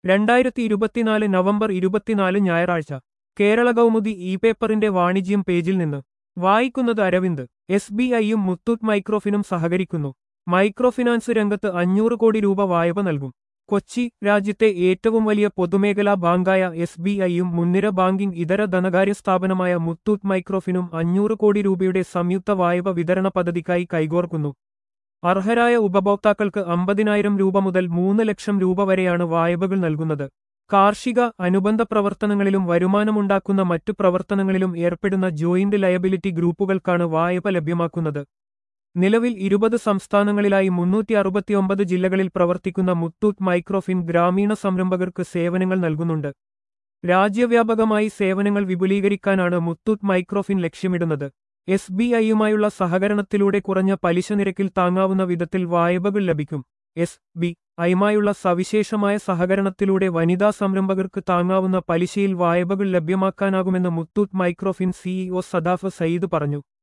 രണ്ടായിരത്തി ഇരുപത്തിനാല് നവംബർ ഇരുപത്തിനാല് ഞായറാഴ്ച കേരള കൗമുദി ഇ പേപ്പറിന്റെ വാണിജ്യം പേജിൽ നിന്ന് വായിക്കുന്നത് അരവിന്ദ് എസ് ബി ഐയും മുത്തൂറ്റ് മൈക്രോഫിനും സഹകരിക്കുന്നു മൈക്രോഫിനാൻസ് രംഗത്ത് അഞ്ഞൂറ് കോടി രൂപ വായ്പ നൽകും കൊച്ചി രാജ്യത്തെ ഏറ്റവും വലിയ പൊതുമേഖലാ ബാങ്കായ എസ് ബി ഐയും മുൻനിര ബാങ്കിംഗ് ഇതര ധനകാര്യ സ്ഥാപനമായ മുത്തൂറ്റ് മൈക്രോഫിനും അഞ്ഞൂറ് കോടി രൂപയുടെ സംയുക്ത വായ്പ വിതരണ പദ്ധതിക്കായി കൈകോർക്കുന്നു അർഹരായ ഉപഭോക്താക്കൾക്ക് അമ്പതിനായിരം രൂപ മുതൽ മൂന്ന് ലക്ഷം രൂപ വരെയാണ് വായ്പകൾ നൽകുന്നത് കാർഷിക അനുബന്ധ പ്രവർത്തനങ്ങളിലും വരുമാനമുണ്ടാക്കുന്ന മറ്റു പ്രവർത്തനങ്ങളിലും ഏർപ്പെടുന്ന ജോയിന്റ് ലയബിലിറ്റി ഗ്രൂപ്പുകൾക്കാണ് വായ്പ ലഭ്യമാക്കുന്നത് നിലവിൽ ഇരുപത് സംസ്ഥാനങ്ങളിലായി മുന്നൂറ്റി അറുപത്തിയൊമ്പത് ജില്ലകളിൽ പ്രവർത്തിക്കുന്ന മുത്തൂറ്റ് മൈക്രോഫിൻ ഗ്രാമീണ സംരംഭകർക്ക് സേവനങ്ങൾ നൽകുന്നുണ്ട് രാജ്യവ്യാപകമായി സേവനങ്ങൾ വിപുലീകരിക്കാനാണ് മുത്തൂറ്റ് മൈക്രോഫിൻ ലക്ഷ്യമിടുന്നത് എസ് ബി ഐയുമായുള്ള സഹകരണത്തിലൂടെ കുറഞ്ഞ പലിശ നിരക്കിൽ താങ്ങാവുന്ന വിധത്തിൽ വായ്പകൾ ലഭിക്കും എസ് ബി ഐയുമായുള്ള സവിശേഷമായ സഹകരണത്തിലൂടെ വനിതാ സംരംഭകർക്ക് താങ്ങാവുന്ന പലിശയിൽ വായ്പകൾ ലഭ്യമാക്കാനാകുമെന്ന് മുത്തൂറ്റ് മൈക്രോഫിൻ സിഇഒ സദാഫ് സയ്യിദ് പറഞ്ഞു